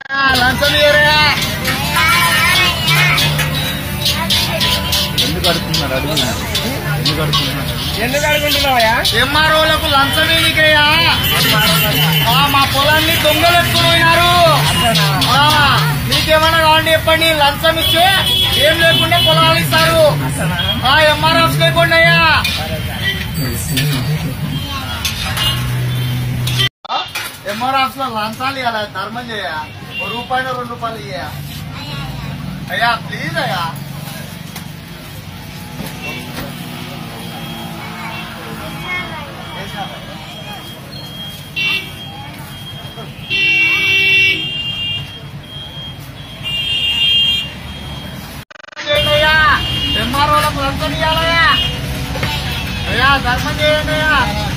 లంచం ఇయ్యరా ఎందుకు అడుగుతున్నారు అడుగుతున్నారు ఎందుకు అడుగుతున్నారు ఎందుకు అనుకుంటున్నావయ్యా ఎంఆర్ఓలకు లంచం ఏమికయ్యా ఆ, మా పొలాన్ని దొంగలు ఎత్తుకుపోయినారు ఆ, మీకేమన్నా కావండి చెప్పండి లంచం ఇస్తే ఏం లేకుండా పొలాలు ఇస్తారు ఆ ఎంఆర్ఎఫ్ లేకుండా అయ్యా ఎంఆర్ఎఫ్ లో లంచాలు ఇవ్వాలి ధర్మం చేయ ఒక రూపాయలు రెండు రూపాయలు ఇయ్య అయ్యా ప్లీజ్ అయ్యా చేయండి అయ్యా ఎంఆర్ఓలకు లంచం ఇవ్వాలయ్యా అయ్యా ధర్మం చేయండి అయ్యా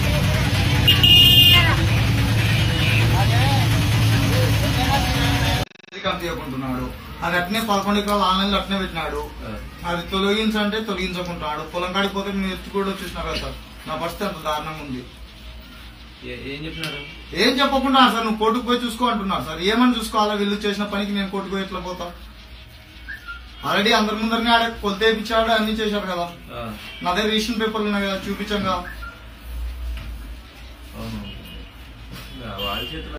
తీయకుంటున్నాడు అది అట్నే పదకొండు ఎకరాలు ఆన్లైన్ లో అట్నే పెట్టినాడు అది తొలగించంటే తొలగించకుంటున్నాడు పొలం కాడికి పోతే మీరు ఎత్తి కూడా వచ్చేసినారు కదా సార్ నా పరిస్థితి అంత దారుణంగా ఉంది ఏ- ఏం చెప్పినారు ఏం చెప్పకుండా సార్ నువ్వు కోర్టుకు పోయి చూసుకో అంటున్నారు సార్ ఏమని చూసుకోవాలా వీళ్ళు చేసిన పనికి నేను కోర్టుకు పోయి ఎట్లా పోతా ఆల్రెడీ అందరి ముందరనే ఆడ కొద్ది వేయించాడు అన్ని చేశారు కదా ఆ, నా దగ్గర రిజిస్ట్రేషన్ పేపర్లు ఉన్నాయి కదా చూపించాం కదా అవును ఇక వాళ్ళ చేతిలో